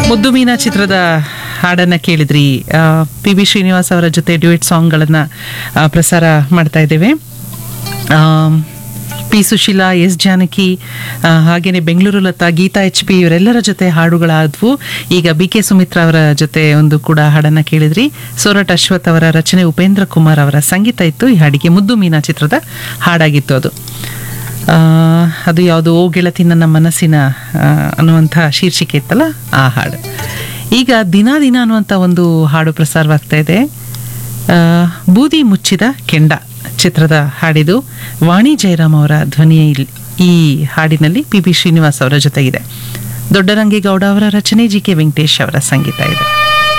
ಮುದ್ದು ಮೀನಾ ಚಿತ್ರದ ಹಾಡನ್ನ ಕೇಳಿದ್ರಿ ಪಿ ಬಿ ಶ್ರೀನಿವಾಸ್ ಅವರ ಜೊತೆ ಡ್ಯೂಯೆಟ್ ಸಾಂಗ್ಗಳನ್ನ ಆ, ಪ್ರಸಾರ ಮಾಡ್ತಾ ಇದ್ದೇವೆ ಆಮ್, ಪಿ ಸುಶೀಲಾ ಎಸ್ ಜಾನಕಿ ಆ, ಹಾಗೇನೆ ಬೆಂಗಳೂರು ಲತಾ ಗೀತಾ ಎಚ್ ಪಿ ಇವರೆಲ್ಲರ ಜೊತೆ ಹಾಡುಗಳಾದವು ಈಗ ಬಿ ಕೆ ಸುಮಿತ್ರಾ ಅವರ ಜೊತೆ ಒಂದು ಕೂಡ ಹಾಡನ್ನ ಕೇಳಿದ್ರಿ ಸೋರಟ್ ಅಶ್ವಥ್ ಅವರ ರಚನೆ ಉಪೇಂದ್ರ ಕುಮಾರ್ ಅವರ ಸಂಗೀತ ಇತ್ತು ಈ ಹಾಡಿಗೆ ಮುದ್ದು ಮೀನಾ ಚಿತ್ರದ ಹಾಡಾಗಿತ್ತು ಅದು ಆ, ಅದು ಯಾವುದು ಓ ಗೆಳತಿ ನನ್ನ ಮನಸ್ಸಿನ ಆ, ಅನ್ನುವಂಥ ಶೀರ್ಷಿಕೆ ಇತ್ತಲ್ಲ ಆ ಹಾಡು ಈಗ ದಿನ ದಿನ ಅನ್ನುವಂಥ ಒಂದು ಹಾಡು ಪ್ರಸಾರವಾಗ್ತಾ ಇದೆ ಆ, ಬೂದಿ ಮುಚ್ಚಿದ ಕೆಂಡ ಚಿತ್ರದ ಹಾಡಿದು ವಾಣಿ ಜಯರಾಮ್ ಅವರ ಧ್ವನಿಯಲ್ಲಿ ಈ ಹಾಡಿನಲ್ಲಿ ಪಿ ಬಿ ಶ್ರೀನಿವಾಸ್ ಅವರ ಜೊತೆಗಿದೆ ದೊಡ್ಡರಂಗೇಗೌಡ ಅವರ ರಚನೆ ಜಿ ಕೆ ವೆಂಕಟೇಶ್ ಅವರ ಸಂಗೀತ ಇದೆ